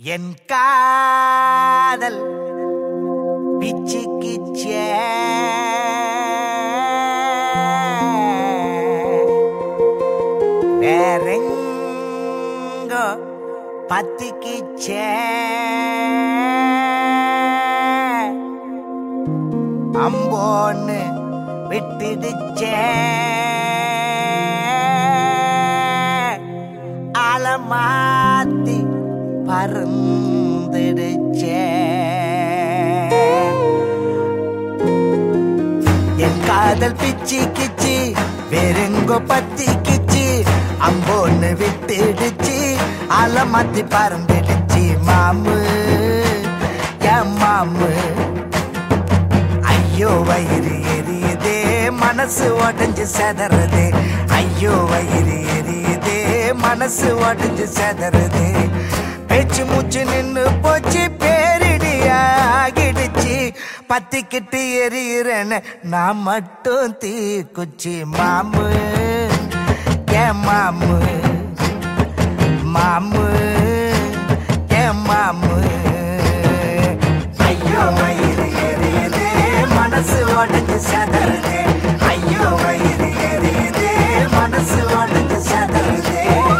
என் காதல் பிச்சு கிச்சே வேறெங்கோ பத்திக்கிச்சே அம்போன்னு விட்டுடுச்சே ஆலமாத்தி பறந்துடுச்சே என் காதல் பிச்சி கிச்சி வேறெங்கோ பத்தி கிச்சி அம்போன்னு விட்டுடுச்சு அலமாத்தி பறந்துடுச்சு மாமு என் மாமு ஐயோ வயிறு எரியுதே மனசு உடஞ்சு செதறதே ஐயோ வயிறு எரியுதே மனசு உடஞ்சு செதறதே பேச்சு மூச்சு நின்னு போச்சு பேரிடி ஆகிடுச்சு பத்திக்கிட்டு எரியிறேன்னு நான் மட்டும் தீ குச்சி மாமு ஏன் மாமு மாமு ஏன் மாமு ஐயோ வயிறு எரியுதே மனசு உடஞ்சு செதறுதே ஐயோ வயிறு எரியுதே மனசு உடஞ்சு செதறுதே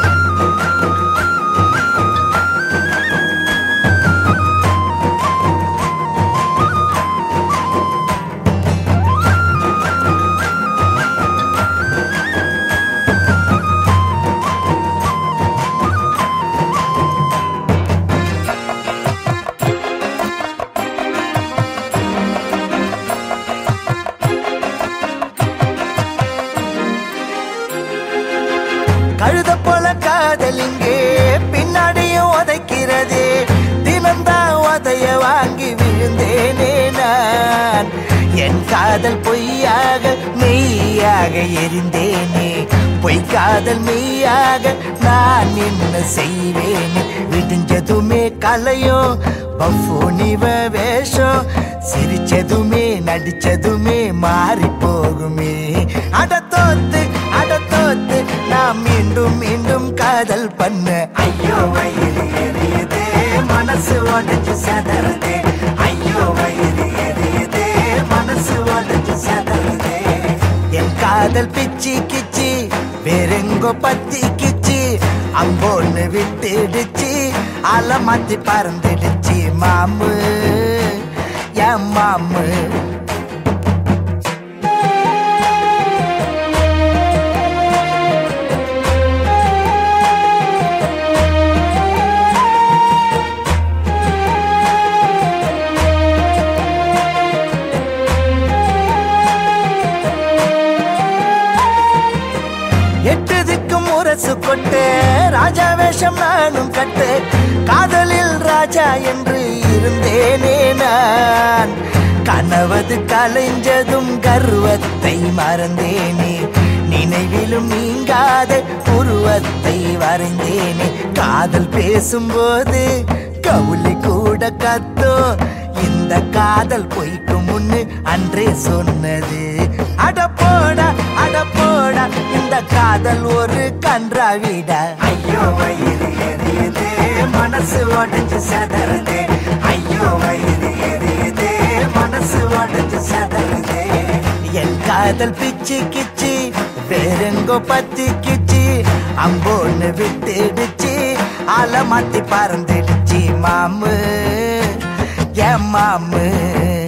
கழுத போல காதலிங்கே பின்னாடியும் உதைக்கிறதே தினம்தான் உதைய வாங்கி விழுந்தேனே நான் என் காதல் பொய்யாக மெய்யாக எரிந்தேனே பொய் காதல் மெய்யாக நான் என்ன செய்வேனே விடிஞ்சதுமே கலையும் பஃபோனிவ வேஷம் சிரிச்சதுமே நடிச்சதுமே மாறி போகுமே அட தோத்து அட தோத்து நான் மீண்டும் மீண்டும் காதல் பண்ண ஐயோ வயிறு எரியுதே மனசு உடஞ்சு சதறதே ஐயோ வயிறு எரியுதே மனசு உடஞ்சு சதறதே என் காதல் பிச்சி கிச்சி வேறெங்கோ பத்தி கிச்சி அம்போன்னு விட்டுடுச்சு அலமாத்தி பறந்துடுச்சு மாமு என் மாமு எட்டதுக்கும் முரசு கொட்டு ராஜா வேஷம் நானும் கட்டு காதலில் ராஜா என்று இருந்தேனே நான் கனவது கலைஞ்சதும் கர்வத்தை மறந்தேனே நினைவிலும் நீங்காத உருவத்தை வரைந்தேனே காதல் பேசும்போது கவுளி கூட கத்தோ இந்த காதல் பொய்க்கு முன்னு அன்றே சொன்னது அட போடா அட போடா இந்த காதல் ஒரு கன்றாவிடா ஐயோ வயிறு எரியுதே மனசு உடஞ்சு சதறதே ஐயோ வயிறு எரியுதே மனசு உடஞ்சு சதறதே என் காதல் பிச்சு கிச்சி வேறெங்கோ பத்தி கிச்சி அம்போன்னு விட்டுடுச்சு அலமாத்தி பறந்துடுச்சு மாமு என் மாமு